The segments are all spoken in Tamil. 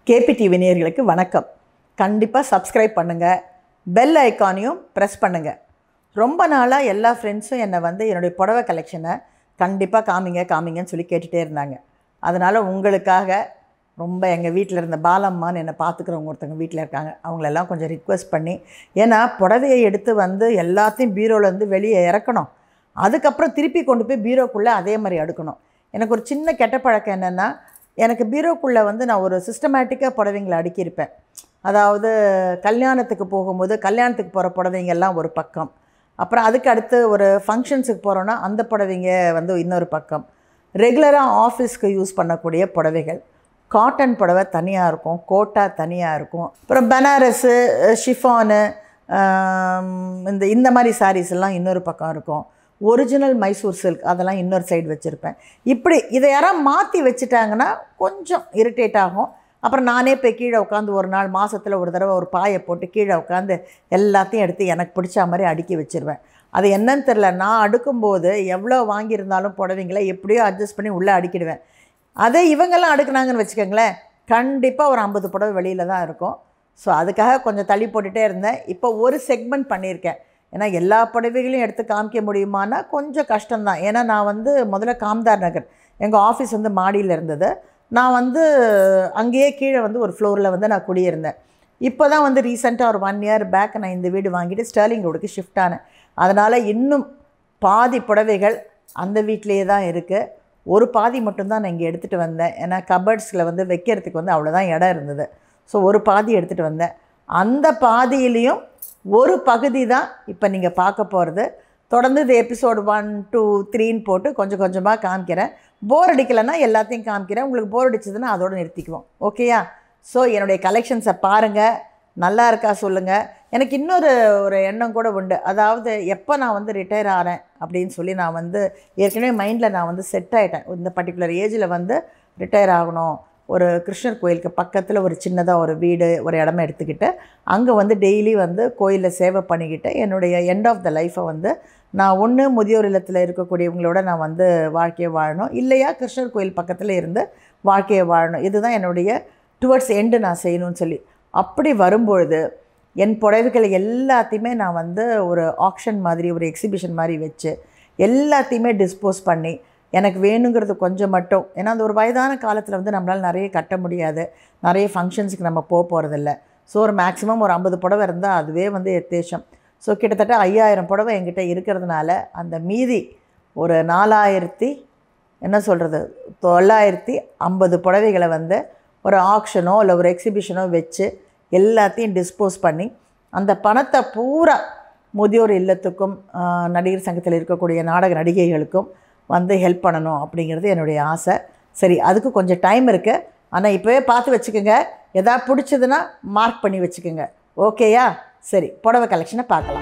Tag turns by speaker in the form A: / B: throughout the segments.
A: கேபி டிவி நேயர்களுக்கு வணக்கம் கண்டிப்பாக சப்ஸ்கிரைப் பண்ணுங்கள் பெல் ஐக்கானையும் ப்ரெஸ் பண்ணுங்கள் ரொம்ப நாளாக எல்லா ஃப்ரெண்ட்ஸும் என்னை வந்து என்னுடைய புடவை கலெக்ஷனை கண்டிப்பாக காமிங்க காமிங்கன்னு சொல்லி கேட்டுகிட்டே இருந்தாங்க அதனால் உங்களுக்காக ரொம்ப எங்கள் வீட்டில் இருந்த பாலம்மான்னு என்னை பார்த்துக்கிறவங்க ஒருத்தவங்க வீட்டில் இருக்காங்க அவங்களெல்லாம் கொஞ்சம் ரிக்வெஸ்ட் பண்ணி ஏன்னா புடவையை எடுத்து வந்து எல்லாத்தையும் பீரோலேருந்து வெளியே இறக்கணும் அதுக்கப்புறம் திருப்பி கொண்டு போய் பீரோக்குள்ளே அதே மாதிரி அடுக்கணும் எனக்கு ஒரு சின்ன கெட்ட பழக்கம் என்னென்னா எனக்கு பீரோக்குள்ளே வந்து நான் ஒரு சிஸ்டமேட்டிக்காக புடவைங்களை அடுக்கியிருப்பேன் அதாவது கல்யாணத்துக்கு போகும்போது கல்யாணத்துக்கு போகிற புடவைங்கெல்லாம் ஒரு பக்கம் அப்புறம் அதுக்கு அடுத்து ஒரு ஃபங்க்ஷன்ஸுக்கு போகிறோன்னா அந்த புடவைங்க வந்து இன்னொரு பக்கம் ரெகுலராக ஆஃபீஸ்க்கு யூஸ் பண்ணக்கூடிய புடவைகள் காட்டன் புடவை தனியாக இருக்கும் கோட்டா தனியாக இருக்கும் அப்புறம் பனாரஸு ஷிஃபானு இந்த இந்த மாதிரி சாரீஸ் எல்லாம் இன்னொரு பக்கம் இருக்கும் ஒரிஜினல் மைசூர் சில்க் அதெல்லாம் இன்னொரு சைடு வச்சுருப்பேன் இப்படி இதை யாராவது மாற்றி வச்சுட்டாங்கன்னா கொஞ்சம் இரிட்டேட் ஆகும் அப்புறம் நானே போய் கீழே உட்காந்து ஒரு நாள் மாதத்தில் ஒரு தடவை ஒரு பாயை போட்டு கீழே உட்காந்து எல்லாத்தையும் எடுத்து எனக்கு பிடிச்ச மாதிரி அடுக்கி வச்சுருவேன் அது என்னன்னு தெரில நான் அடுக்கும்போது எவ்வளோ வாங்கியிருந்தாலும் புடவைங்களை எப்படியோ அட்ஜஸ்ட் பண்ணி உள்ளே அடுக்கிடுவேன் அதே இவங்கெல்லாம் அடுக்குனாங்கன்னு வச்சுக்கோங்களேன் கண்டிப்பாக ஒரு ஐம்பது புடவை வெளியில் தான் இருக்கும் ஸோ அதுக்காக கொஞ்சம் தள்ளி போட்டுகிட்டே இருந்தேன் இப்போ ஒரு செக்மெண்ட் பண்ணியிருக்கேன் ஏன்னா எல்லா புடவைகளையும் எடுத்து காமிக்க முடியுமானா கொஞ்சம் கஷ்டம்தான் ஏன்னா நான் வந்து முதல்ல காம்தார் நகர் எங்கள் ஆஃபீஸ் வந்து மாடியில் இருந்தது நான் வந்து அங்கேயே கீழே வந்து ஒரு ஃப்ளோரில் வந்து நான் குடியிருந்தேன் இப்போ தான் வந்து ரீசெண்டாக ஒரு ஒன் இயர் பேக் நான் இந்த வீடு வாங்கிட்டு ஸ்டர்லிங் ரோடுக்கு ஷிஃப்ட் ஆனேன் அதனால் இன்னும் பாதி புடவைகள் அந்த வீட்டிலேயே தான் இருக்குது ஒரு பாதி மட்டும்தான் நான் இங்கே எடுத்துகிட்டு வந்தேன் ஏன்னா கபர்ட்ஸில் வந்து வைக்கிறதுக்கு வந்து அவ்வளோதான் இடம் இருந்தது ஸோ ஒரு பாதி எடுத்துகிட்டு வந்தேன் அந்த பாதியிலையும் ஒரு பகுதி தான் இப்போ நீங்கள் பார்க்க போகிறது தொடர்ந்து இது எபிசோடு ஒன் டூ த்ரீன்னு போட்டு கொஞ்சம் கொஞ்சமாக காமிக்கிறேன் போர் அடிக்கலைன்னா எல்லாத்தையும் காமிக்கிறேன் உங்களுக்கு போர் அடிச்சதுன்னா அதோடு நிறுத்திக்குவோம் ஓகேயா ஸோ என்னுடைய கலெக்ஷன்ஸை பாருங்கள் நல்லா இருக்கா சொல்லுங்கள் எனக்கு இன்னொரு ஒரு எண்ணம் கூட உண்டு அதாவது எப்போ நான் வந்து ரிட்டையர் ஆகிறேன் அப்படின்னு சொல்லி நான் வந்து ஏற்கனவே மைண்டில் நான் வந்து செட் ஆகிட்டேன் இந்த பர்டிகுலர் ஏஜில் வந்து ரிட்டையர் ஆகணும் ஒரு கிருஷ்ணர் கோயிலுக்கு பக்கத்தில் ஒரு சின்னதாக ஒரு வீடு ஒரு இடமா எடுத்துக்கிட்டு அங்கே வந்து டெய்லி வந்து கோயிலில் சேவை பண்ணிக்கிட்டு என்னுடைய எண்ட் ஆஃப் த லைஃப்பை வந்து நான் ஒன்று முதியோர் இல்லத்தில் இருக்கக்கூடியவங்களோட நான் வந்து வாழ்க்கையை வாழணும் இல்லையா கிருஷ்ணர் கோயில் பக்கத்தில் இருந்து வாழ்க்கையை வாழணும் இதுதான் என்னுடைய டுவர்ட்ஸ் எண்டு நான் செய்யணும்னு சொல்லி அப்படி வரும்பொழுது என் புடவைகள் எல்லாத்தையுமே நான் வந்து ஒரு ஆக்ஷன் மாதிரி ஒரு எக்ஸிபிஷன் மாதிரி வச்சு எல்லாத்தையுமே டிஸ்போஸ் பண்ணி எனக்கு வேணுங்கிறது கொஞ்சம் மட்டும் ஏன்னா அந்த ஒரு வயதான காலத்தில் வந்து நம்மளால் நிறைய கட்ட முடியாது நிறைய ஃபங்க்ஷன்ஸுக்கு நம்ம போக போகிறதில்ல ஸோ ஒரு மேக்ஸிமம் ஒரு ஐம்பது புடவை இருந்தால் அதுவே வந்து எத்தேஷம் ஸோ கிட்டத்தட்ட ஐயாயிரம் புடவை என்கிட்ட இருக்கிறதுனால அந்த மீதி ஒரு நாலாயிரத்தி என்ன சொல்கிறது தொள்ளாயிரத்தி ஐம்பது புடவைகளை வந்து ஒரு ஆக்ஷனோ இல்லை ஒரு எக்ஸிபிஷனோ வச்சு எல்லாத்தையும் டிஸ்போஸ் பண்ணி அந்த பணத்தை பூரா முதியோர் இல்லத்துக்கும் நடிகர் சங்கத்தில் இருக்கக்கூடிய நாடக நடிகைகளுக்கும் வந்து ஹெல்ப் பண்ணணும் அப்படிங்கிறது என்னுடைய ஆசை சரி அதுக்கு கொஞ்சம் டைம் இருக்குது ஆனால் இப்போவே பார்த்து வச்சுக்கோங்க எதாவது பிடிச்சதுன்னா மார்க் பண்ணி வச்சுக்கோங்க ஓகேயா சரி புடவை கலெக்ஷனை பார்க்கலாம்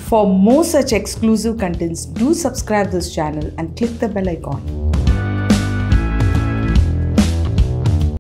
B: For more such exclusive contents, do subscribe this channel and click the bell icon.